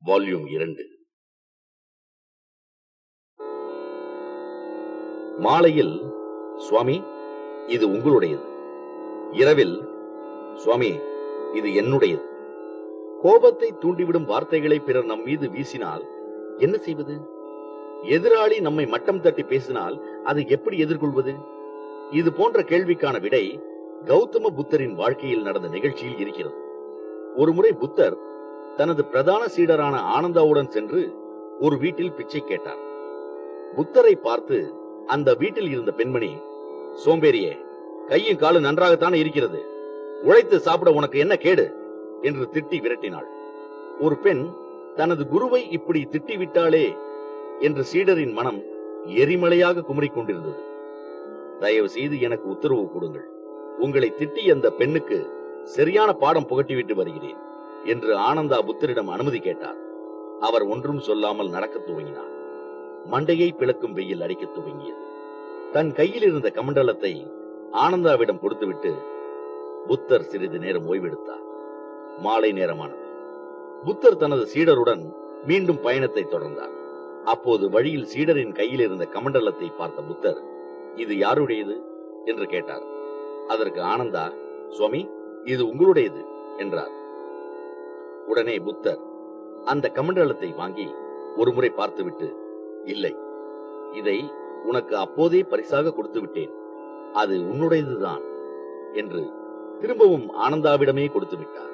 Volume இரண்டு மாலையில் சுவாமி இது உங்களுடையது இரவில் சுவாமி இது என்னுடையது கோபத்தை தூண்டிவிடும் வார்த்தைகளை பிறர் நம் மீது வீசினால் என்ன செய்வது எதிராளி நம்மை மட்டம் தட்டி பேசினால் அதை எப்படி எதிர்கொள்வது இது போன்ற கேள்விக்கான விடை கௌதம புத்தரின் வாழ்க்கையில் நடந்த நிகழ்ச்சியில் இருக்கிறது ஒருமுறை புத்தர் தனது பிரதான சீடரான ஆனந்தாவுடன் சென்று ஒரு வீட்டில் பிச்சை கேட்டார் புத்தரை பார்த்து அந்த வீட்டில் இருந்த பெண்மணி சோம்பேறியே கையும் காலும் நன்றாகத்தானே இருக்கிறது உழைத்து சாப்பிட உனக்கு என்ன கேடு என்று திட்டி விரட்டினாள் ஒரு பெண் தனது குருவை இப்படி திட்டி விட்டாளே என்று சீடரின் மனம் எரிமலையாக குமரிக் கொண்டிருந்தது தயவு செய்து எனக்கு உத்தரவு கொடுங்கள் உங்களை திட்டி அந்த பெண்ணுக்கு சரியான பாடம் புகட்டிவிட்டு வருகிறேன் என்று ஆனந்தா புத்தரிடம் அனுமதி கேட்டார் அவர் ஒன்றும் சொல்லாமல் நடக்கத் துவங்கினார் மண்டையை பிளக்கும் வெயில் அடிக்கத் துவங்கியது தன் கையில் இருந்த கமண்டலத்தை ஆனந்தாவிடம் கொடுத்துவிட்டு புத்தர் சிறிது நேரம் ஓய்வெடுத்தார் மாலை நேரமானது புத்தர் தனது சீடருடன் மீண்டும் பயணத்தை தொடர்ந்தார் அப்போது வழியில் சீடரின் கையில் இருந்த கமண்டலத்தை பார்த்த புத்தர் இது யாருடையது என்று கேட்டார் அதற்கு ஆனந்தா சுவாமி இது உங்களுடையது என்றார் உடனே புத்தர் அந்த கமண்டலத்தை வாங்கி ஒருமுறை பார்த்துவிட்டு இல்லை இதை உனக்கு அப்போதே பரிசாக கொடுத்து விட்டேன் அது உன்னுடையதுதான் என்று திரும்பவும் ஆனந்தாவிடமே கொடுத்து விட்டார்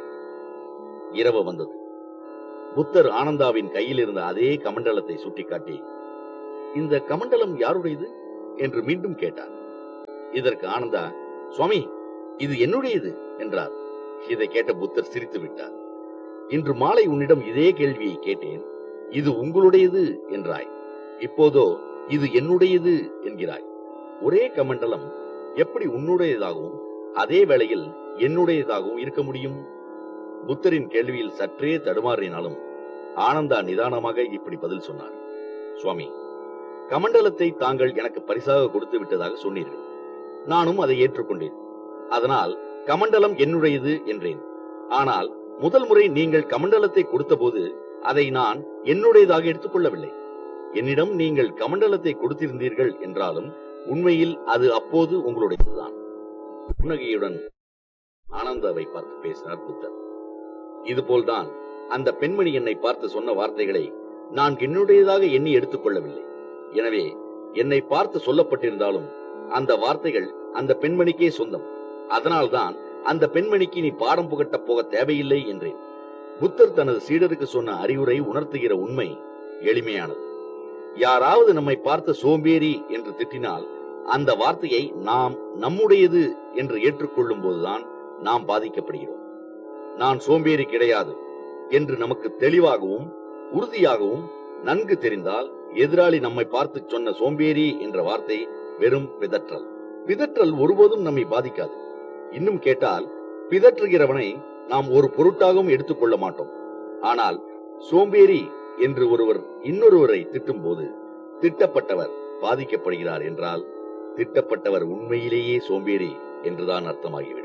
இரவு வந்தது புத்தர் ஆனந்தாவின் கையில் இருந்த அதே கமண்டலத்தை சுட்டிக்காட்டி இந்த கமண்டலம் யாருடையது என்று மீண்டும் கேட்டார் இதற்கு ஆனந்தா சுவாமி இது என்னுடையது என்றார் இதை கேட்ட புத்தர் சிரித்து விட்டார் இன்று மாலை உன்னிடம் இதே கேள்வியை கேட்டேன் இது உங்களுடையது என்றாய் இப்போதோ இது என்னுடையது என்கிறாய் ஒரே கமண்டலம் எப்படி உன்னுடையதாகவும் அதே வேளையில் என்னுடையதாகவும் இருக்க முடியும் புத்தரின் கேள்வியில் சற்றே தடுமாறினாலும் ஆனந்தா நிதானமாக இப்படி பதில் சொன்னார் சுவாமி கமண்டலத்தை தாங்கள் எனக்கு பரிசாக கொடுத்து விட்டதாக சொன்னீர்கள் நானும் அதை ஏற்றுக்கொண்டேன் அதனால் கமண்டலம் என்னுடையது என்றேன் ஆனால் முதல் முறை நீங்கள் கமண்டலத்தை கொடுத்தபோது அதை நான் என்னுடையதாக எடுத்துக்கொள்ளவில்லை என்னிடம் நீங்கள் கமண்டலத்தை கொடுத்திருந்தீர்கள் என்றாலும் உண்மையில் அது அப்போது உங்களுடையதுதான் புன்னகையுடன் ஆனந்தாவை பார்த்து பேசினார் புத்தர் இதுபோல்தான் அந்த பெண்மணி என்னை பார்த்து சொன்ன வார்த்தைகளை நான் என்னுடையதாக எண்ணி எடுத்துக்கொள்ளவில்லை எனவே என்னை பார்த்து சொல்லப்பட்டிருந்தாலும் அந்த வார்த்தைகள் அந்த பெண்மணிக்கே சொந்தம் அதனால்தான் அந்த பெண்மணிக்கு நீ பாடம் புகட்ட போக தேவையில்லை என்றேன் புத்தர் தனது சீடருக்கு சொன்ன அறிவுரை உணர்த்துகிற உண்மை எளிமையானது யாராவது நம்மை பார்த்து சோம்பேறி என்று திட்டினால் அந்த வார்த்தையை நாம் நம்முடையது என்று ஏற்றுக்கொள்ளும் போதுதான் நாம் பாதிக்கப்படுகிறோம் நான் சோம்பேறி கிடையாது என்று நமக்கு தெளிவாகவும் உறுதியாகவும் நன்கு தெரிந்தால் எதிராளி நம்மை பார்த்து சொன்ன சோம்பேறி என்ற வார்த்தை வெறும் பிதற்றல் பிதற்றல் ஒருபோதும் நம்மை பாதிக்காது இன்னும் கேட்டால் பிதற்றுகிறவனை நாம் ஒரு பொருட்டாகவும் எடுத்துக்கொள்ள மாட்டோம் ஆனால் சோம்பேறி என்று ஒருவர் இன்னொருவரை திட்டும் போது திட்டப்பட்டவர் பாதிக்கப்படுகிறார் என்றால் திட்டப்பட்டவர் உண்மையிலேயே சோம்பேறி என்றுதான் அர்த்தமாகிவிடும்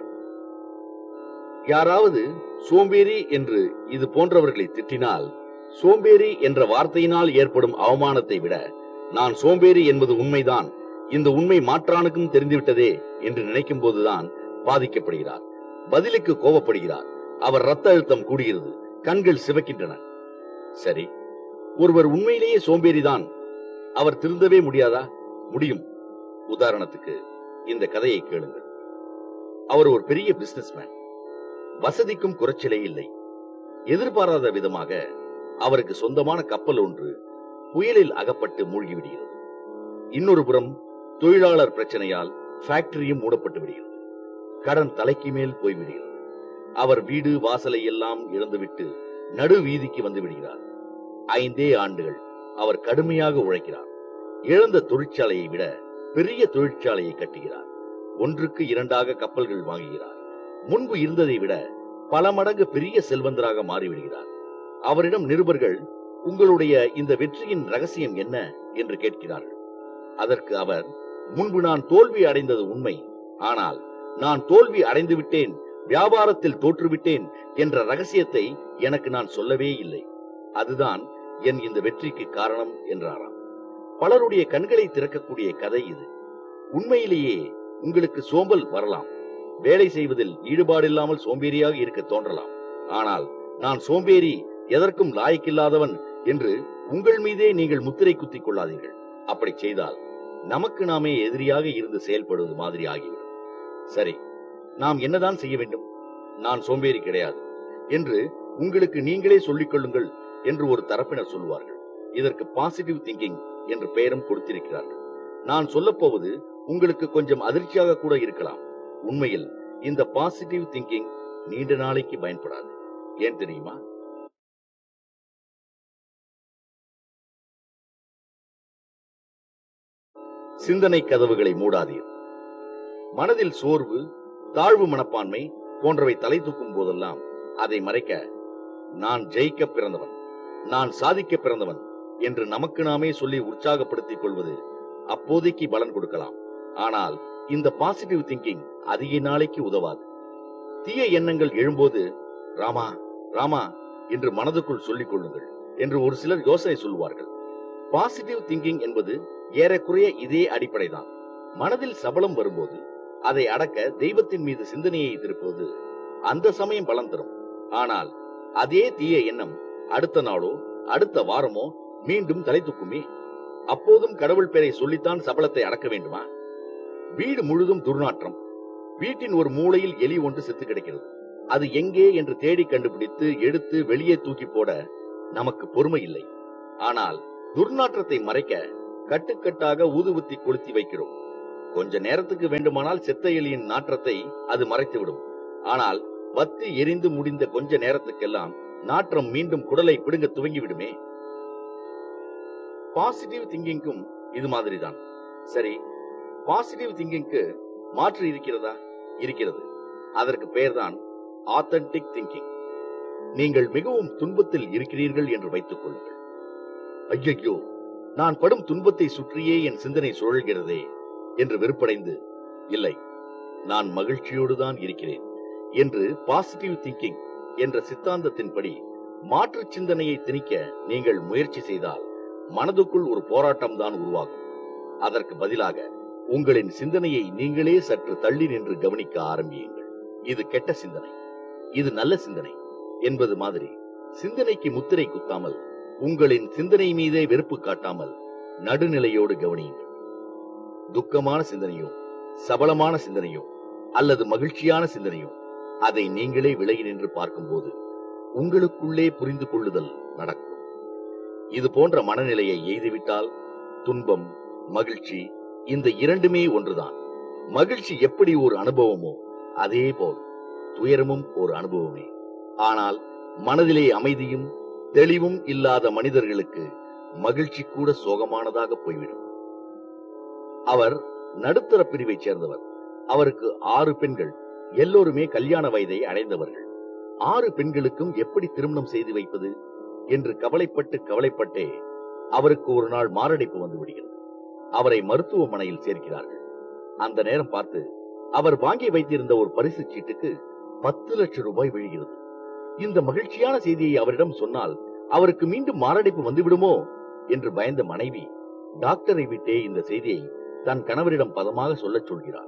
யாராவது சோம்பேறி என்று இது போன்றவர்களை திட்டினால் சோம்பேறி என்ற வார்த்தையினால் ஏற்படும் அவமானத்தை விட நான் சோம்பேறி என்பது உண்மைதான் இந்த உண்மை மாற்றானுக்கும் தெரிந்துவிட்டதே என்று நினைக்கும் போதுதான் பாதிக்கப்படுகிறார் பதிலுக்கு கோபப்படுகிறார் அவர் ரத்த அழுத்தம் கூடுகிறது கண்கள் சிவக்கின்றன சரி ஒருவர் உண்மையிலேயே சோம்பேறிதான் அவர் திருந்தவே முடியாதா முடியும் உதாரணத்துக்கு இந்த கதையை கேளுங்கள் அவர் ஒரு பெரிய பிசினஸ்மேன் வசதிக்கும் குறைச்சலே இல்லை எதிர்பாராத விதமாக அவருக்கு சொந்தமான கப்பல் ஒன்று புயலில் அகப்பட்டு மூழ்கிவிடுகிறது இன்னொரு புறம் தொழிலாளர் பிரச்சனையால் ஃபேக்டரியும் மூடப்பட்டு விடுகிறது கடன் தலைக்கு மேல் போய்விடுகிறது அவர் வீடு வாசலை எல்லாம் இழந்துவிட்டு நடு வீதிக்கு வந்து விடுகிறார் ஐந்தே ஆண்டுகள் அவர் கடுமையாக உழைக்கிறார் இழந்த தொழிற்சாலையை விட பெரிய தொழிற்சாலையை கட்டுகிறார் ஒன்றுக்கு இரண்டாக கப்பல்கள் வாங்குகிறார் முன்பு இருந்ததை விட பல மடங்கு பெரிய செல்வந்தராக மாறிவிடுகிறார் அவரிடம் நிருபர்கள் உங்களுடைய இந்த வெற்றியின் ரகசியம் என்ன என்று கேட்கிறார்கள் அதற்கு அவர் முன்பு நான் தோல்வி அடைந்தது உண்மை ஆனால் நான் தோல்வி அடைந்து விட்டேன் வியாபாரத்தில் தோற்றுவிட்டேன் என்ற ரகசியத்தை எனக்கு நான் சொல்லவே இல்லை அதுதான் என் இந்த வெற்றிக்கு காரணம் என்றாராம் பலருடைய கண்களை திறக்கக்கூடிய கதை இது உண்மையிலேயே உங்களுக்கு சோம்பல் வரலாம் வேலை செய்வதில் ஈடுபாடில்லாமல் சோம்பேறியாக இருக்க தோன்றலாம் ஆனால் நான் சோம்பேறி எதற்கும் லாய்க்கில்லாதவன் என்று உங்கள் மீதே நீங்கள் முத்திரை குத்திக் கொள்ளாதீர்கள் அப்படி செய்தால் நமக்கு நாமே எதிரியாக இருந்து செயல்படுவது மாதிரி ஆகிவிடும் சரி நாம் என்னதான் செய்ய வேண்டும் நான் சோம்பேறி கிடையாது என்று உங்களுக்கு நீங்களே சொல்லிக் கொள்ளுங்கள் என்று ஒரு தரப்பினர் சொல்வார்கள் இதற்கு பாசிட்டிவ் திங்கிங் என்று பெயரும் கொடுத்திருக்கிறார்கள் நான் சொல்லப் போவது உங்களுக்கு கொஞ்சம் அதிர்ச்சியாக கூட இருக்கலாம் உண்மையில் இந்த பாசிட்டிவ் திங்கிங் நீண்ட நாளைக்கு பயன்படாது ஏன் தெரியுமா சிந்தனை கதவுகளை மூடாதீர் மனதில் சோர்வு தாழ்வு மனப்பான்மை போன்றவை தலை தூக்கும் போதெல்லாம் அதை மறைக்க நான் ஜெயிக்க பிறந்தவன் நான் சாதிக்க பிறந்தவன் என்று நமக்கு நாமே சொல்லி உற்சாகப்படுத்திக் கொள்வது அப்போதைக்கு பலன் கொடுக்கலாம் ஆனால் இந்த பாசிட்டிவ் திங்கிங் அதிக நாளைக்கு உதவாது தீய எண்ணங்கள் எழும்போது ராமா ராமா என்று மனதுக்குள் சொல்லிக் கொள்ளுங்கள் என்று ஒரு சிலர் யோசனை சொல்வார்கள் பாசிட்டிவ் திங்கிங் என்பது ஏறக்குறைய இதே அடிப்படைதான் மனதில் சபலம் வரும்போது அதை அடக்க தெய்வத்தின் மீது சிந்தனையை திருப்புவது அந்த சமயம் பலன் தரும் ஆனால் அதே தீய எண்ணம் அடுத்த நாளோ அடுத்த வாரமோ மீண்டும் தலை தூக்குமே அப்போதும் கடவுள் பெயரை சொல்லித்தான் சபலத்தை அடக்க வேண்டுமா வீடு முழுதும் துர்நாற்றம் வீட்டின் ஒரு மூலையில் எலி ஒன்று செத்து கிடக்கிறது அது எங்கே என்று தேடி கண்டுபிடித்து எடுத்து வெளியே தூக்கி போட நமக்கு பொறுமை இல்லை ஆனால் துர்நாற்றத்தை மறைக்க கட்டுக்கட்டாக ஊதுவத்தி கொளுத்தி வைக்கிறோம் கொஞ்ச நேரத்துக்கு வேண்டுமானால் செத்த எலியின் நாற்றத்தை அது மறைத்துவிடும் ஆனால் வத்தி எரிந்து முடிந்த கொஞ்ச நேரத்துக்கெல்லாம் நாற்றம் மீண்டும் குடலை பிடுங்க துவங்கிவிடுமே பாசிட்டிவ் திங்கிங்கும் இது மாதிரிதான் சரி பாசிட்டிவ் திங்கிங்க்கு மாற்று இருக்கிறதா இருக்கிறது அதற்கு பெயர்தான் ஆத்தன்டிக் திங்கிங் நீங்கள் மிகவும் துன்பத்தில் இருக்கிறீர்கள் என்று வைத்துக் கொள்ளுங்கள் ஐயையோ நான் படும் துன்பத்தை சுற்றியே என் சிந்தனை சுழல்கிறதே என்று வெறுப்படைந்து இல்லை நான் மகிழ்ச்சியோடு தான் இருக்கிறேன் என்று பாசிட்டிவ் திங்கிங் என்ற சித்தாந்தத்தின்படி மாற்று சிந்தனையை திணிக்க நீங்கள் முயற்சி செய்தால் மனதுக்குள் ஒரு போராட்டம் தான் உருவாகும் அதற்கு பதிலாக உங்களின் சிந்தனையை நீங்களே சற்று தள்ளி நின்று கவனிக்க ஆரம்பியுங்கள் இது கெட்ட சிந்தனை இது நல்ல சிந்தனை என்பது மாதிரி சிந்தனைக்கு முத்திரை குத்தாமல் உங்களின் சிந்தனை மீதே வெறுப்பு காட்டாமல் நடுநிலையோடு கவனியுங்கள் துக்கமான சிந்தனையோ சபலமான சிந்தனையோ அல்லது மகிழ்ச்சியான சிந்தனையோ அதை நீங்களே விலகி நின்று பார்க்கும்போது உங்களுக்குள்ளே புரிந்து கொள்ளுதல் நடக்கும் இது போன்ற மனநிலையை எய்துவிட்டால் துன்பம் மகிழ்ச்சி இந்த இரண்டுமே ஒன்றுதான் மகிழ்ச்சி எப்படி ஒரு அனுபவமோ அதே போல் துயரமும் ஒரு அனுபவமே ஆனால் மனதிலே அமைதியும் தெளிவும் இல்லாத மனிதர்களுக்கு மகிழ்ச்சி கூட சோகமானதாக போய்விடும் அவர் நடுத்தர பிரிவைச் சேர்ந்தவர் அவருக்கு ஆறு பெண்கள் எல்லோருமே கல்யாண வயதை அடைந்தவர்கள் ஆறு பெண்களுக்கும் எப்படி திருமணம் செய்து வைப்பது என்று கவலைப்பட்டு கவலைப்பட்டே அவருக்கு ஒரு நாள் மாரடைப்பு வந்து விடுகிறது அவரை மருத்துவமனையில் சேர்க்கிறார்கள் அந்த நேரம் பார்த்து அவர் வாங்கி வைத்திருந்த ஒரு பரிசு சீட்டுக்கு பத்து லட்சம் ரூபாய் விழுகிறது இந்த மகிழ்ச்சியான செய்தியை அவரிடம் சொன்னால் அவருக்கு மீண்டும் மாரடைப்பு வந்துவிடுமோ என்று பயந்த மனைவி டாக்டரை விட்டே இந்த செய்தியை தன் கணவரிடம் பதமாக சொல்லச் சொல்கிறார்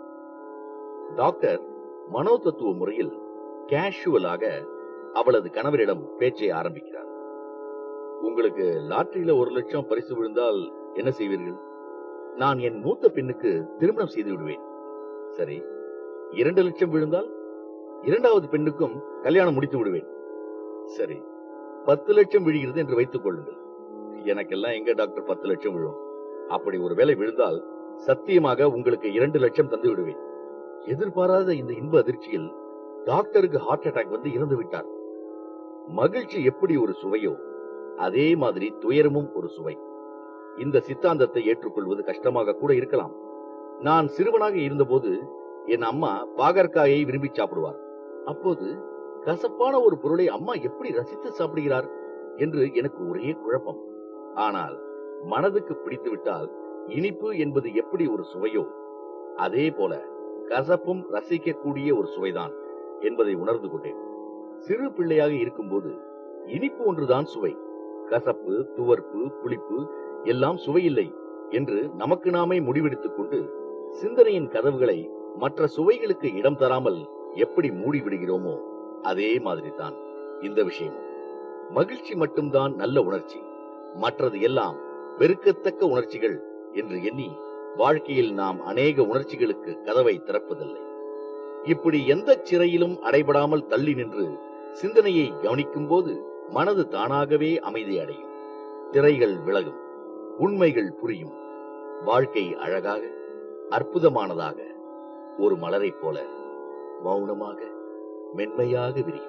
டாக்டர் மனோ தத்துவ முறையில் கேஷுவலாக அவளது கணவரிடம் பேச்சை ஆரம்பிக்கிறார் உங்களுக்கு லாட்டரியில ஒரு லட்சம் பரிசு விழுந்தால் என்ன செய்வீர்கள் நான் என் மூத்த பெண்ணுக்கு திருமணம் செய்து விடுவேன் சரி இரண்டு லட்சம் விழுந்தால் இரண்டாவது பெண்ணுக்கும் கல்யாணம் முடித்து விடுவேன் சரி பத்து லட்சம் விழுகிறது என்று வைத்துக் கொள்ளுங்கள் எனக்கெல்லாம் எங்க டாக்டர் பத்து லட்சம் விழும் அப்படி ஒரு வேலை விழுந்தால் சத்தியமாக உங்களுக்கு இரண்டு லட்சம் தந்து விடுவேன் எதிர்பாராத இந்த இன்ப அதிர்ச்சியில் டாக்டருக்கு ஹார்ட் அட்டாக் வந்து இறந்து விட்டார் மகிழ்ச்சி எப்படி ஒரு சுவையோ அதே மாதிரி துயரமும் ஒரு சுவை இந்த சித்தாந்தத்தை ஏற்றுக்கொள்வது கஷ்டமாக கூட இருக்கலாம் நான் சிறுவனாக இருந்தபோது என் அம்மா பாகற்காயை விரும்பி சாப்பிடுவார் அப்போது கசப்பான ஒரு பொருளை அம்மா எப்படி ரசித்து சாப்பிடுகிறார் என்று எனக்கு ஒரே குழப்பம் ஆனால் மனதுக்கு பிடித்து விட்டால் இனிப்பு என்பது எப்படி ஒரு சுவையோ அதே போல கசப்பும் ரசிக்கக்கூடிய ஒரு சுவைதான் என்பதை உணர்ந்து கொண்டேன் சிறு பிள்ளையாக இருக்கும்போது இனிப்பு ஒன்றுதான் சுவை கசப்பு துவர்ப்பு புளிப்பு எல்லாம் சுவையில்லை என்று நமக்கு நாமே முடிவெடுத்துக் கொண்டு சிந்தனையின் கதவுகளை மற்ற சுவைகளுக்கு இடம் தராமல் எப்படி மூடிவிடுகிறோமோ அதே மாதிரிதான் இந்த விஷயம் மகிழ்ச்சி மட்டும்தான் நல்ல உணர்ச்சி மற்றது எல்லாம் வெறுக்கத்தக்க உணர்ச்சிகள் என்று எண்ணி வாழ்க்கையில் நாம் அநேக உணர்ச்சிகளுக்கு கதவை திறப்பதில்லை இப்படி எந்த சிறையிலும் அடைபடாமல் தள்ளி நின்று சிந்தனையை கவனிக்கும் போது மனது தானாகவே அமைதி அடையும் திரைகள் விலகும் உண்மைகள் புரியும் வாழ்க்கை அழகாக அற்புதமானதாக ஒரு மலரைப் போல மௌனமாக மென்மையாக விரியும்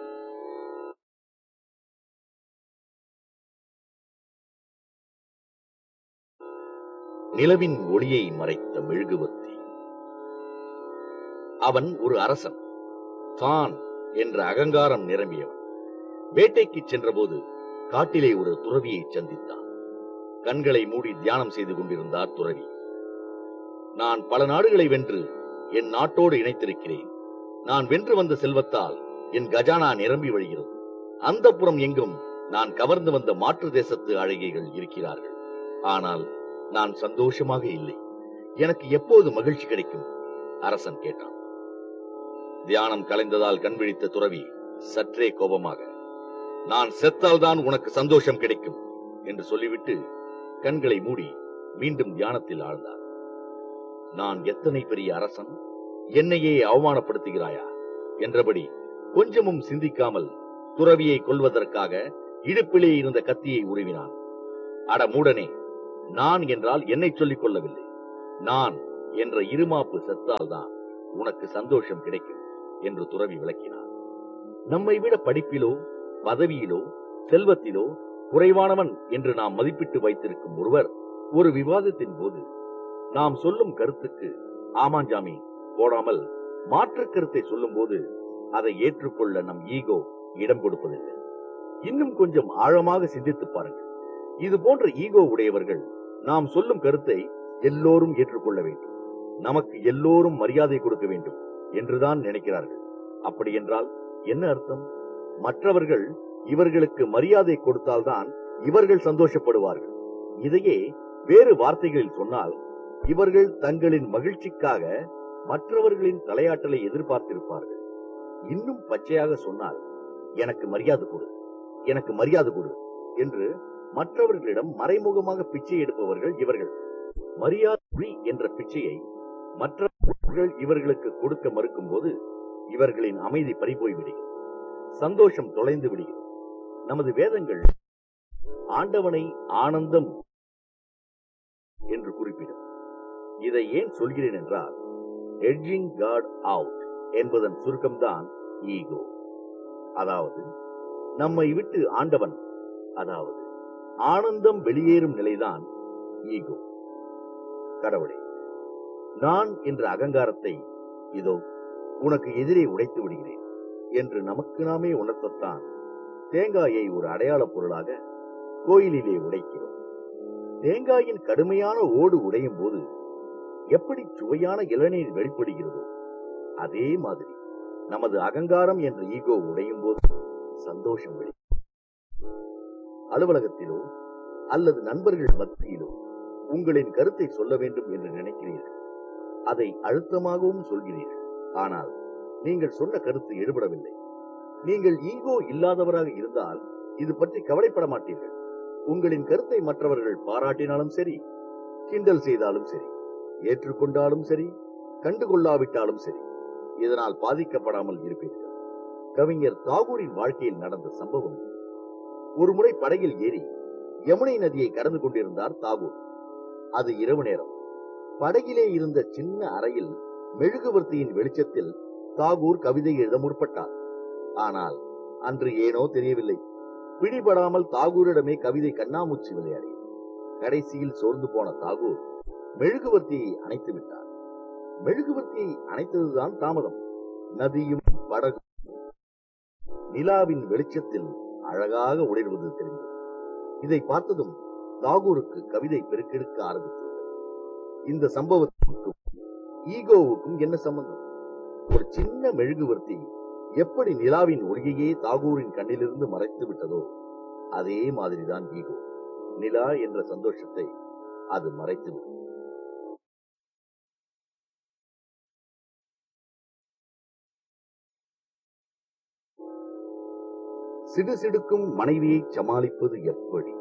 நிலவின் ஒளியை மறைத்த மெழுகுவர்த்தி அவன் ஒரு அரசன் தான் என்ற அகங்காரம் நிரம்பியவன் வேட்டைக்கு சென்றபோது காட்டிலே ஒரு துறவியை சந்தித்தான் கண்களை மூடி தியானம் செய்து கொண்டிருந்தார் துறவி நான் பல நாடுகளை வென்று என் நாட்டோடு இணைத்திருக்கிறேன் நான் வென்று வந்த செல்வத்தால் என் கஜானா நிரம்பி வழிகிறது அந்த புறம் எங்கும் நான் கவர்ந்து வந்த மாற்று தேசத்து அழகிகள் இருக்கிறார்கள் ஆனால் நான் சந்தோஷமாக இல்லை எனக்கு எப்போது மகிழ்ச்சி கிடைக்கும் அரசன் கேட்டான் தியானம் கலைந்ததால் கண் விழித்த துறவி சற்றே கோபமாக நான் செத்தால்தான் உனக்கு சந்தோஷம் கிடைக்கும் என்று சொல்லிவிட்டு கண்களை மூடி மீண்டும் தியானத்தில் ஆழ்ந்தார் நான் எத்தனை பெரிய அரசன் என்னையே அவமானப்படுத்துகிறாயா என்றபடி கொஞ்சமும் சிந்திக்காமல் துறவியை கொல்வதற்காக இடுப்பிலே இருந்த கத்தியை உருவினான் அட மூடனே நான் என்றால் என்னை சொல்லிக் கொள்ளவில்லை நான் என்ற இருமாப்பு செத்தால்தான் உனக்கு சந்தோஷம் கிடைக்கும் என்று துறவி விளக்கினார் நம்மை விட படிப்பிலோ பதவியிலோ செல்வத்திலோ குறைவானவன் என்று நாம் மதிப்பிட்டு வைத்திருக்கும் ஒருவர் ஒரு விவாதத்தின் போது நாம் சொல்லும் கருத்துக்கு ஆமாஞ்சாமி போடாமல் மாற்று கருத்தை சொல்லும் போது அதை ஏற்றுக்கொள்ள நம் ஈகோ இடம் கொடுப்பதில்லை இன்னும் கொஞ்சம் ஆழமாக சிந்தித்து பாருங்கள் இது போன்ற ஈகோ உடையவர்கள் நாம் சொல்லும் கருத்தை எல்லோரும் ஏற்றுக்கொள்ள வேண்டும் நமக்கு எல்லோரும் மரியாதை கொடுக்க வேண்டும் என்றுதான் நினைக்கிறார்கள் அப்படி என்றால் என்ன அர்த்தம் மற்றவர்கள் இவர்களுக்கு மரியாதை கொடுத்தால்தான் இவர்கள் சந்தோஷப்படுவார்கள் இதையே வேறு வார்த்தைகளில் சொன்னால் இவர்கள் தங்களின் மகிழ்ச்சிக்காக மற்றவர்களின் தலையாட்டலை எதிர்பார்த்திருப்பார்கள் இன்னும் பச்சையாக சொன்னால் எனக்கு மரியாதை கொடு எனக்கு மரியாதை கொடு என்று மற்றவர்களிடம் மறைமுகமாக பிச்சை எடுப்பவர்கள் இவர்கள் மரியாதை என்ற பிச்சையை மற்றவர்கள் இவர்களுக்கு கொடுக்க மறுக்கும் போது இவர்களின் அமைதி பறிபோய் விடுகிறது சந்தோஷம் தொலைந்து விடுகிறது நமது வேதங்கள் ஆண்டவனை ஆனந்தம் என்று குறிப்பிடும் இதை ஏன் சொல்கிறேன் என்றால் எட்ஜிங் காட் அவுட் என்பதன் சுருக்கம்தான் ஈகோ அதாவது நம்மை விட்டு ஆண்டவன் அதாவது ஆனந்தம் வெளியேறும் நிலைதான் ஈகோ கடவுளே நான் என்ற அகங்காரத்தை இதோ உனக்கு எதிரே உடைத்து விடுகிறேன் என்று நமக்கு நாமே உணர்த்தத்தான் தேங்காயை ஒரு அடையாளப் பொருளாக கோயிலிலே உடைக்கிறோம் தேங்காயின் கடுமையான ஓடு உடையும் போது எப்படி சுவையான இளநீர் வெளிப்படுகிறதோ அதே மாதிரி நமது அகங்காரம் என்ற ஈகோ உடையும் போது சந்தோஷம் வெளி அலுவலகத்திலோ அல்லது நண்பர்கள் மத்தியிலோ உங்களின் கருத்தை சொல்ல வேண்டும் என்று நினைக்கிறீர்கள் அதை அழுத்தமாகவும் சொல்கிறீர்கள் ஆனால் நீங்கள் சொன்ன கருத்து எடுபடவில்லை நீங்கள் ஈகோ இல்லாதவராக இருந்தால் இது பற்றி கவலைப்பட மாட்டீர்கள் உங்களின் கருத்தை மற்றவர்கள் பாராட்டினாலும் சரி கிண்டல் செய்தாலும் சரி ஏற்றுக்கொண்டாலும் சரி கண்டுகொள்ளாவிட்டாலும் சரி இதனால் பாதிக்கப்படாமல் இருப்பீர்கள் கவிஞர் தாகூரின் வாழ்க்கையில் நடந்த சம்பவம் இது. ஒருமுறை படகில் ஏறி யமுனை நதியை கடந்து கொண்டிருந்தார் தாகூர் அது இரவு நேரம் படகிலே இருந்த சின்ன அறையில் மெழுகுவர்த்தியின் வெளிச்சத்தில் தாகூர் கவிதை எழுத முற்பட்டார் ஆனால் அன்று ஏனோ தெரியவில்லை பிடிபடாமல் தாகூரிடமே கவிதை கண்ணாமூச்சி விளையாடியது கடைசியில் சோர்ந்து போன தாகூர் மெழுகுவர்த்தியை அணைத்து விட்டார் மெழுகுவர்த்தியை அணைத்ததுதான் தாமதம் நதியும் படகும் நிலாவின் வெளிச்சத்தில் அழகாக ஒளிர்வது தெரிந்தது இதை பார்த்ததும் தாகூருக்கு கவிதை பெருக்கெடுக்க ஆரம்பித்தது இந்த சம்பவத்துக்கும் ஈகோவுக்கும் என்ன சம்பந்தம் ஒரு சின்ன மெழுகுவர்த்தி எப்படி நிலாவின் ஒளியையே தாகூரின் கண்ணிலிருந்து மறைத்து விட்டதோ அதே மாதிரிதான் ஈகோ நிலா என்ற சந்தோஷத்தை அது மறைத்துவிடும் சிடுசிடுக்கும் மனைவியை சமாளிப்பது எப்படி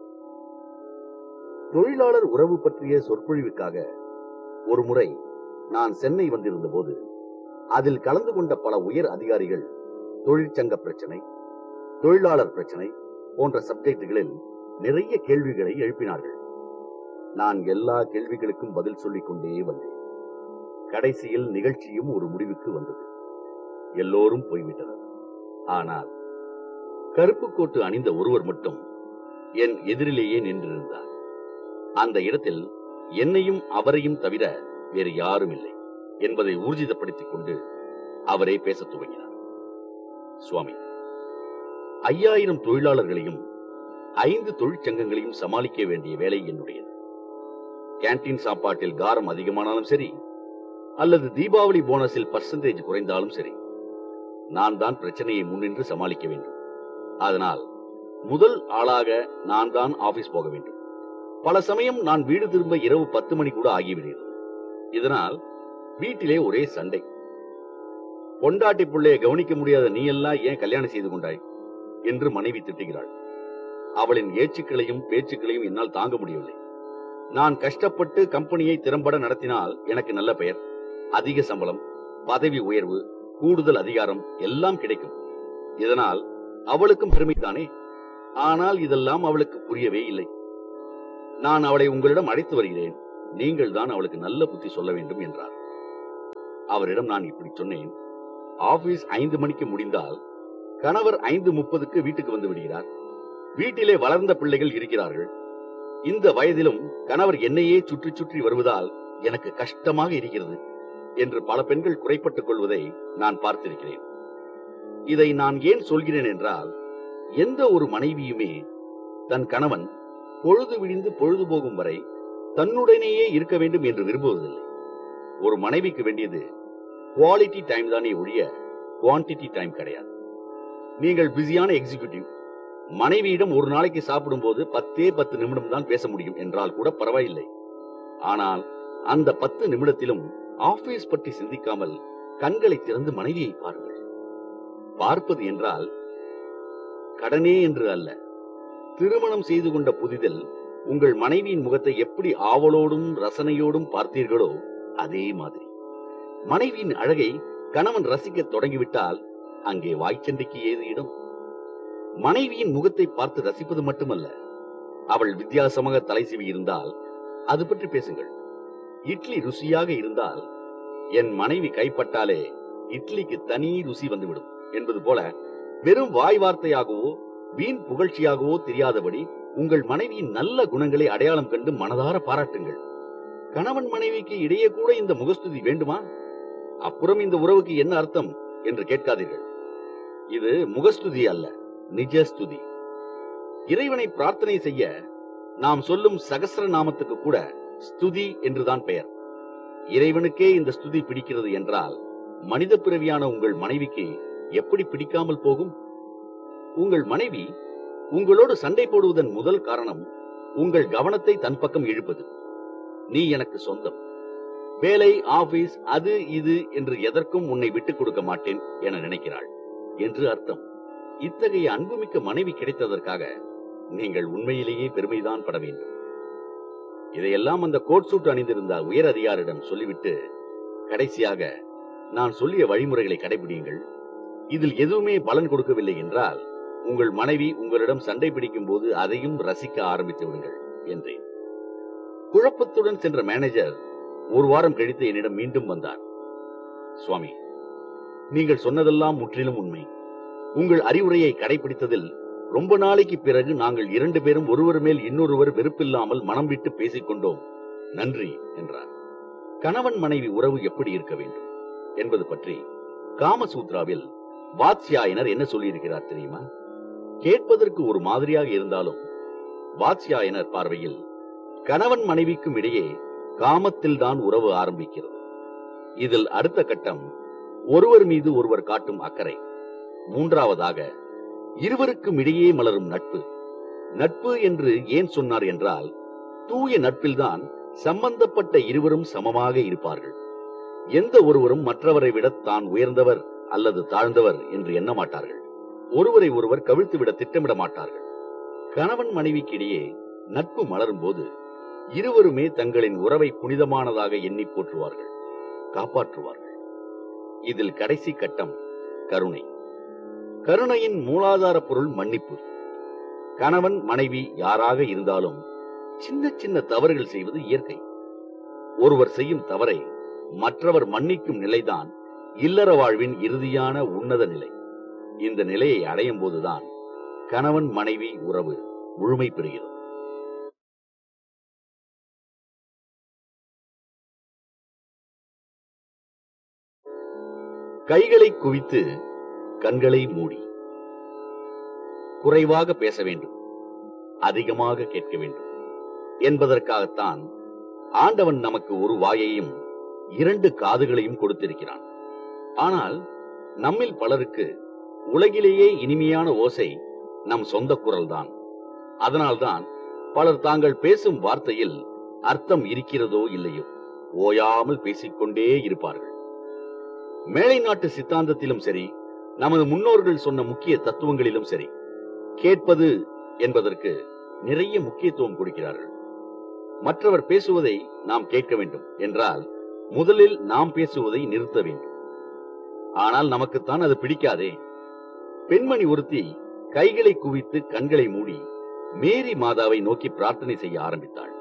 தொழிலாளர் உறவு பற்றிய சொற்பொழிவுக்காக ஒரு முறை நான் சென்னை வந்திருந்த போது அதில் கலந்து கொண்ட பல உயர் அதிகாரிகள் தொழிற்சங்க பிரச்சனை தொழிலாளர் பிரச்சனை போன்ற சப்ஜெக்டுகளில் நிறைய கேள்விகளை எழுப்பினார்கள் நான் எல்லா கேள்விகளுக்கும் பதில் சொல்லிக் கொண்டே வந்தேன் கடைசியில் நிகழ்ச்சியும் ஒரு முடிவுக்கு வந்தது எல்லோரும் போய்விட்டனர் ஆனால் கருப்பு கோட்டு அணிந்த ஒருவர் மட்டும் என் எதிரிலேயே நின்றிருந்தார் அந்த இடத்தில் என்னையும் அவரையும் தவிர வேறு யாரும் இல்லை என்பதை ஊர்ஜிதப்படுத்திக் கொண்டு அவரே பேசத் துவங்கினார் சுவாமி ஐயாயிரம் தொழிலாளர்களையும் ஐந்து தொழிற்சங்கங்களையும் சமாளிக்க வேண்டிய வேலை என்னுடையது கேண்டீன் சாப்பாட்டில் காரம் அதிகமானாலும் சரி அல்லது தீபாவளி போனஸில் பர்சன்டேஜ் குறைந்தாலும் சரி நான் தான் பிரச்சனையை முன்னின்று சமாளிக்க வேண்டும் அதனால் முதல் ஆளாக நான் தான் ஆபீஸ் போக வேண்டும் பல சமயம் நான் வீடு திரும்ப இரவு பத்து மணி கூட ஆகிவிடுகிறது இதனால் வீட்டிலே ஒரே சண்டை பொண்டாட்டி பிள்ளைய கவனிக்க முடியாத நீ எல்லாம் ஏன் கல்யாணம் செய்து கொண்டாய் என்று மனைவி திட்டுகிறாள் அவளின் ஏச்சுக்களையும் பேச்சுக்களையும் என்னால் தாங்க முடியவில்லை நான் கஷ்டப்பட்டு கம்பெனியை திறம்பட நடத்தினால் எனக்கு நல்ல பெயர் அதிக சம்பளம் பதவி உயர்வு கூடுதல் அதிகாரம் எல்லாம் கிடைக்கும் இதனால் அவளுக்கும் பெருமைதானே ஆனால் இதெல்லாம் அவளுக்கு புரியவே இல்லை நான் அவளை உங்களிடம் அழைத்து வருகிறேன் நீங்கள் தான் அவளுக்கு நல்ல புத்தி சொல்ல வேண்டும் என்றார் அவரிடம் நான் இப்படி சொன்னேன் ஆபீஸ் ஐந்து மணிக்கு முடிந்தால் கணவர் ஐந்து முப்பதுக்கு வீட்டுக்கு வந்து விடுகிறார் வீட்டிலே வளர்ந்த பிள்ளைகள் இருக்கிறார்கள் இந்த வயதிலும் கணவர் என்னையே சுற்றி சுற்றி வருவதால் எனக்கு கஷ்டமாக இருக்கிறது என்று பல பெண்கள் குறைப்பட்டுக் கொள்வதை நான் பார்த்திருக்கிறேன் இதை நான் ஏன் சொல்கிறேன் என்றால் எந்த ஒரு மனைவியுமே தன் கணவன் பொழுது விடிந்து பொழுது போகும் வரை தன்னுடனேயே இருக்க வேண்டும் என்று விரும்புவதில்லை ஒரு மனைவிக்கு வேண்டியது குவாலிட்டி டைம் தானே ஒழிய குவான்டிட்டி டைம் கிடையாது நீங்கள் பிஸியான எக்ஸிகியூட்டிவ் மனைவியிடம் ஒரு நாளைக்கு சாப்பிடும்போது பத்தே பத்து நிமிடம் தான் பேச முடியும் என்றால் கூட பரவாயில்லை ஆனால் அந்த பத்து நிமிடத்திலும் ஆபீஸ் பற்றி சிந்திக்காமல் கண்களை திறந்து மனைவியை பாருங்கள் பார்ப்பது என்றால் கடனே என்று அல்ல திருமணம் செய்து கொண்ட புதிதில் உங்கள் மனைவியின் முகத்தை எப்படி ஆவலோடும் ரசனையோடும் பார்த்தீர்களோ அதே மாதிரி மனைவியின் அழகை கணவன் ரசிக்க தொடங்கிவிட்டால் அங்கே வாய்ச்சண்டைக்கு ஏது இடம் மனைவியின் முகத்தை பார்த்து ரசிப்பது மட்டுமல்ல அவள் வித்தியாசமாக தலை சீவி இருந்தால் அது பற்றி பேசுங்கள் இட்லி ருசியாக இருந்தால் என் மனைவி கைப்பட்டாலே இட்லிக்கு தனி ருசி வந்துவிடும் என்பது போல வெறும் வாய் வார்த்தையாகவோ வீண் புகழ்ச்சியாகவோ தெரியாதபடி உங்கள் மனைவியின் நல்ல குணங்களை அடையாளம் கண்டு மனதார பாராட்டுங்கள் கணவன் மனைவிக்கு இடையே கூட இந்த முகஸ்துதி வேண்டுமா அப்புறம் இந்த உறவுக்கு என்ன அர்த்தம் என்று கேட்காதீர்கள் இது முகஸ்துதி அல்ல நிஜஸ்துதி இறைவனை பிரார்த்தனை செய்ய நாம் சொல்லும் சகஸ்ர நாமத்துக்கு கூட ஸ்துதி என்றுதான் பெயர் இறைவனுக்கே இந்த ஸ்துதி பிடிக்கிறது என்றால் மனித பிறவியான உங்கள் மனைவிக்கு எப்படி பிடிக்காமல் போகும் உங்கள் மனைவி உங்களோடு சண்டை போடுவதன் முதல் காரணம் உங்கள் கவனத்தை தன் பக்கம் இழுப்பது நீ எனக்கு சொந்தம் வேலை ஆபீஸ் அது இது என்று எதற்கும் உன்னை விட்டுக் கொடுக்க மாட்டேன் என நினைக்கிறாள் என்று அர்த்தம் இத்தகைய அன்புமிக்க மனைவி கிடைத்ததற்காக நீங்கள் உண்மையிலேயே பெருமைதான் பட வேண்டும் இதையெல்லாம் அந்த கோட் சூட் அணிந்திருந்த உயர் அதிகாரியிடம் சொல்லிவிட்டு கடைசியாக நான் சொல்லிய வழிமுறைகளை கடைபிடியுங்கள் இதில் எதுவுமே பலன் கொடுக்கவில்லை என்றால் உங்கள் மனைவி உங்களிடம் சண்டை பிடிக்கும் போது அதையும் ரசிக்க ஆரம்பித்து விடுங்கள் என்றேன் குழப்பத்துடன் சென்ற மேனேஜர் ஒரு வாரம் கழித்து என்னிடம் மீண்டும் வந்தார் சுவாமி நீங்கள் சொன்னதெல்லாம் முற்றிலும் உண்மை உங்கள் அறிவுரையை கடைபிடித்ததில் ரொம்ப நாளைக்கு பிறகு நாங்கள் இரண்டு பேரும் ஒருவர் மேல் இன்னொருவர் வெறுப்பில்லாமல் மனம் விட்டு பேசிக் கொண்டோம் நன்றி என்றார் கணவன் மனைவி உறவு எப்படி இருக்க வேண்டும் என்பது பற்றி காமசூத்ராவில் வாத்ஸ்யாயனர் என்ன சொல்லியிருக்கிறார் தெரியுமா கேட்பதற்கு ஒரு மாதிரியாக இருந்தாலும் வாத்ஸ்யாயனர் பார்வையில் கணவன் மனைவிக்கும் இடையே காமத்தில் தான் உறவு ஆரம்பிக்கிறது இதில் அடுத்த கட்டம் ஒருவர் மீது ஒருவர் காட்டும் அக்கறை மூன்றாவதாக இருவருக்கும் இடையே மலரும் நட்பு நட்பு என்று ஏன் சொன்னார் என்றால் தூய நட்பில்தான் சம்பந்தப்பட்ட இருவரும் சமமாக இருப்பார்கள் எந்த ஒருவரும் மற்றவரை விட தான் உயர்ந்தவர் அல்லது தாழ்ந்தவர் என்று எண்ண மாட்டார்கள் ஒருவரை ஒருவர் கவிழ்த்துவிட திட்டமிட மாட்டார்கள் கணவன் மனைவிக்கிடையே நட்பு மலரும் போது இருவருமே தங்களின் உறவை புனிதமானதாக எண்ணி போற்றுவார்கள் காப்பாற்றுவார்கள் இதில் கடைசி கட்டம் கருணை கருணையின் மூலாதார பொருள் மன்னிப்பு கணவன் மனைவி யாராக இருந்தாலும் சின்ன சின்ன தவறுகள் செய்வது இயற்கை ஒருவர் செய்யும் தவறை மற்றவர் மன்னிக்கும் நிலைதான் இல்லற வாழ்வின் இறுதியான உன்னத நிலை இந்த நிலையை அடையும் போதுதான் கணவன் மனைவி உறவு முழுமை பெறுகிறது கைகளை குவித்து கண்களை மூடி குறைவாக பேச வேண்டும் அதிகமாக கேட்க வேண்டும் என்பதற்காகத்தான் ஆண்டவன் நமக்கு ஒரு வாயையும் இரண்டு காதுகளையும் கொடுத்திருக்கிறான் ஆனால் நம்மில் பலருக்கு உலகிலேயே இனிமையான ஓசை நம் சொந்த குரல்தான் அதனால்தான் பலர் தாங்கள் பேசும் வார்த்தையில் அர்த்தம் இருக்கிறதோ இல்லையோ ஓயாமல் பேசிக்கொண்டே இருப்பார்கள் மேலை நாட்டு சித்தாந்தத்திலும் சரி நமது முன்னோர்கள் சொன்ன முக்கிய தத்துவங்களிலும் சரி கேட்பது என்பதற்கு நிறைய முக்கியத்துவம் கொடுக்கிறார்கள் மற்றவர் பேசுவதை நாம் கேட்க வேண்டும் என்றால் முதலில் நாம் பேசுவதை நிறுத்த வேண்டும் ஆனால் நமக்குத்தான் அது பிடிக்காதே பெண்மணி ஒருத்தி கைகளை குவித்து கண்களை மூடி மேரி மாதாவை நோக்கி பிரார்த்தனை செய்ய ஆரம்பித்தாள்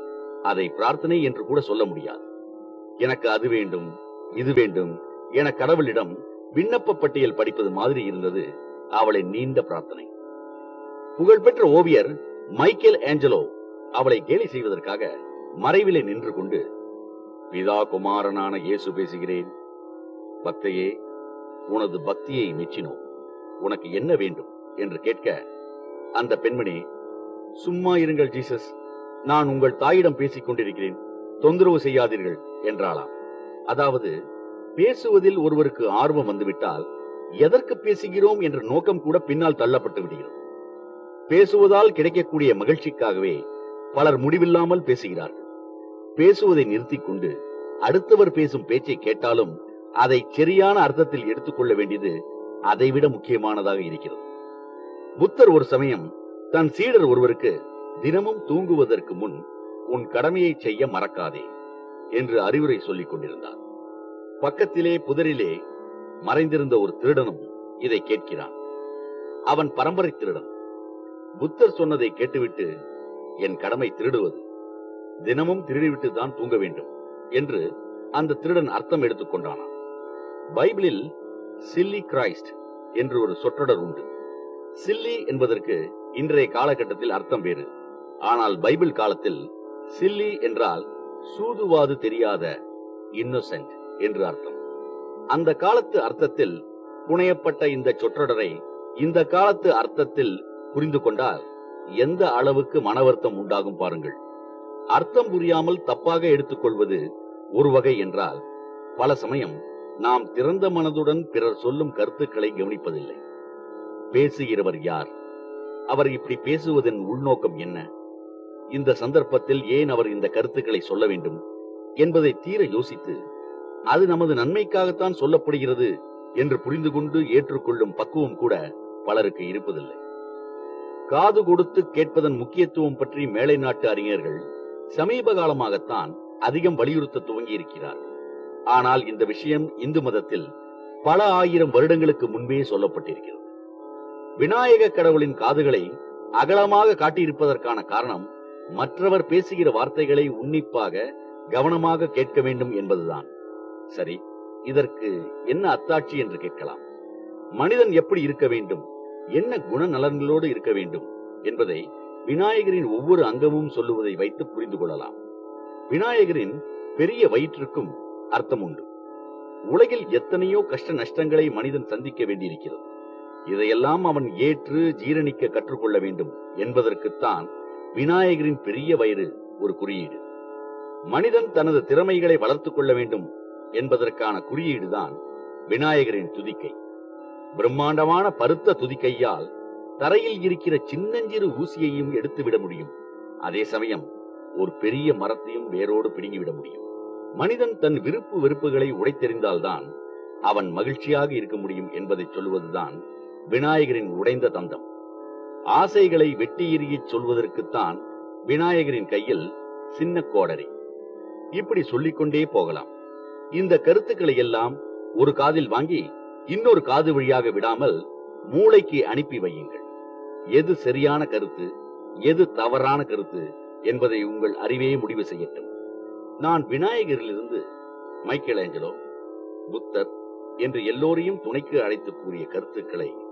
அதை பிரார்த்தனை என்று கூட சொல்ல முடியாது எனக்கு அது வேண்டும் இது வேண்டும் என கடவுளிடம் விண்ணப்ப பட்டியல் படிப்பது மாதிரி இருந்தது அவளின் நீண்ட பிரார்த்தனை புகழ்பெற்ற ஓவியர் மைக்கேல் ஏஞ்சலோ அவளை கேலி செய்வதற்காக மறைவிலே நின்று கொண்டு பிதா குமாரனான இயேசு பேசுகிறேன் பக்தையே உனது பக்தியை மெச்சினோம் உனக்கு என்ன வேண்டும் என்று கேட்க அந்த பெண்மணி சும்மா இருங்கள் ஜீசஸ் நான் உங்கள் தாயிடம் பேசிக் கொண்டிருக்கிறேன் தொந்தரவு செய்யாதீர்கள் என்றாளாம் அதாவது பேசுவதில் ஒருவருக்கு ஆர்வம் வந்துவிட்டால் எதற்கு பேசுகிறோம் என்ற நோக்கம் கூட பின்னால் தள்ளப்பட்டு விடுகிறது பேசுவதால் கிடைக்கக்கூடிய மகிழ்ச்சிக்காகவே பலர் முடிவில்லாமல் பேசுகிறார்கள் பேசுவதை நிறுத்திக் கொண்டு அடுத்தவர் பேசும் பேச்சை கேட்டாலும் அதை சரியான அர்த்தத்தில் எடுத்துக்கொள்ள வேண்டியது அதைவிட முக்கியமானதாக இருக்கிறது புத்தர் ஒரு சமயம் தன் சீடர் ஒருவருக்கு தினமும் தூங்குவதற்கு முன் உன் கடமையை செய்ய மறக்காதே என்று அறிவுரை சொல்லிக் கொண்டிருந்தார் பக்கத்திலே புதரிலே மறைந்திருந்த ஒரு திருடனும் இதை கேட்கிறான் அவன் பரம்பரை திருடன் புத்தர் சொன்னதை கேட்டுவிட்டு என் கடமை திருடுவது தினமும் திருடிவிட்டு தான் தூங்க வேண்டும் என்று அந்த திருடன் அர்த்தம் எடுத்துக் கொண்டானான் பைபிளில் சில்லி கிரைஸ்ட் என்று ஒரு சொற்றொடர் உண்டு சில்லி என்பதற்கு இன்றைய காலகட்டத்தில் அர்த்தம் வேறு ஆனால் பைபிள் காலத்தில் சில்லி என்றால் சூதுவாது தெரியாத இன்னோசென்ட் என்று அர்த்தம் அந்த காலத்து அர்த்தத்தில் புனையப்பட்ட இந்த சொற்றொடரை இந்த காலத்து அர்த்தத்தில் புரிந்து கொண்டால் எந்த அளவுக்கு மனவர்த்தம் உண்டாகும் பாருங்கள் அர்த்தம் புரியாமல் தப்பாக எடுத்துக்கொள்வது ஒரு வகை என்றால் பல சமயம் நாம் திறந்த மனதுடன் பிறர் சொல்லும் கருத்துக்களை கவனிப்பதில்லை பேசுகிறவர் யார் அவர் இப்படி பேசுவதன் உள்நோக்கம் என்ன இந்த சந்தர்ப்பத்தில் ஏன் அவர் இந்த கருத்துக்களை சொல்ல வேண்டும் என்பதை தீர யோசித்து அது நமது நன்மைக்காகத்தான் சொல்லப்படுகிறது என்று புரிந்து கொண்டு ஏற்றுக்கொள்ளும் பக்குவம் கூட பலருக்கு இருப்பதில்லை காது கொடுத்து கேட்பதன் முக்கியத்துவம் பற்றி மேலை நாட்டு அறிஞர்கள் சமீப காலமாகத்தான் அதிகம் வலியுறுத்த துவங்கி இருக்கிறார் ஆனால் இந்த விஷயம் இந்து மதத்தில் பல ஆயிரம் வருடங்களுக்கு முன்பே சொல்லப்பட்டிருக்கிறது விநாயக கடவுளின் காதுகளை அகலமாக காட்டியிருப்பதற்கான காரணம் மற்றவர் பேசுகிற வார்த்தைகளை உன்னிப்பாக கவனமாக கேட்க வேண்டும் என்பதுதான் சரி இதற்கு என்ன அத்தாட்சி என்று கேட்கலாம் மனிதன் எப்படி இருக்க வேண்டும் என்ன குணநலன்களோடு இருக்க வேண்டும் என்பதை விநாயகரின் ஒவ்வொரு அங்கமும் சொல்லுவதை வைத்து புரிந்து கொள்ளலாம் விநாயகரின் பெரிய வயிற்றுக்கும் அர்த்தம் உண்டு உலகில் எத்தனையோ கஷ்ட நஷ்டங்களை மனிதன் சந்திக்க வேண்டியிருக்கிறது இதையெல்லாம் அவன் ஏற்று ஜீரணிக்க கற்றுக்கொள்ள வேண்டும் என்பதற்குத்தான் விநாயகரின் பெரிய வயிறு ஒரு குறியீடு மனிதன் தனது திறமைகளை வளர்த்துக் கொள்ள வேண்டும் என்பதற்கான குறியீடுதான் விநாயகரின் துதிக்கை பிரம்மாண்டமான பருத்த துதிக்கையால் தரையில் இருக்கிற சின்னஞ்சிறு ஊசியையும் எடுத்துவிட முடியும் அதே சமயம் ஒரு பெரிய மரத்தையும் வேரோடு பிடுங்கிவிட முடியும் மனிதன் தன் விருப்பு வெறுப்புகளை உடைத்தெறிந்தால்தான் அவன் மகிழ்ச்சியாக இருக்க முடியும் என்பதை சொல்வதுதான் விநாயகரின் உடைந்த தந்தம் ஆசைகளை வெட்டி எறியச் சொல்வதற்குத்தான் விநாயகரின் கையில் சின்ன கோடரி இப்படி சொல்லிக்கொண்டே போகலாம் இந்த கருத்துக்களை எல்லாம் ஒரு காதில் வாங்கி இன்னொரு காது வழியாக விடாமல் மூளைக்கு அனுப்பி வையுங்கள் எது சரியான கருத்து எது தவறான கருத்து என்பதை உங்கள் அறிவே முடிவு செய்யட்டும் நான் விநாயகரிலிருந்து மைக்கேல் ஏஞ்சலோ புத்தர் என்று எல்லோரையும் துணைக்கு அழைத்து கூறிய கருத்துக்களை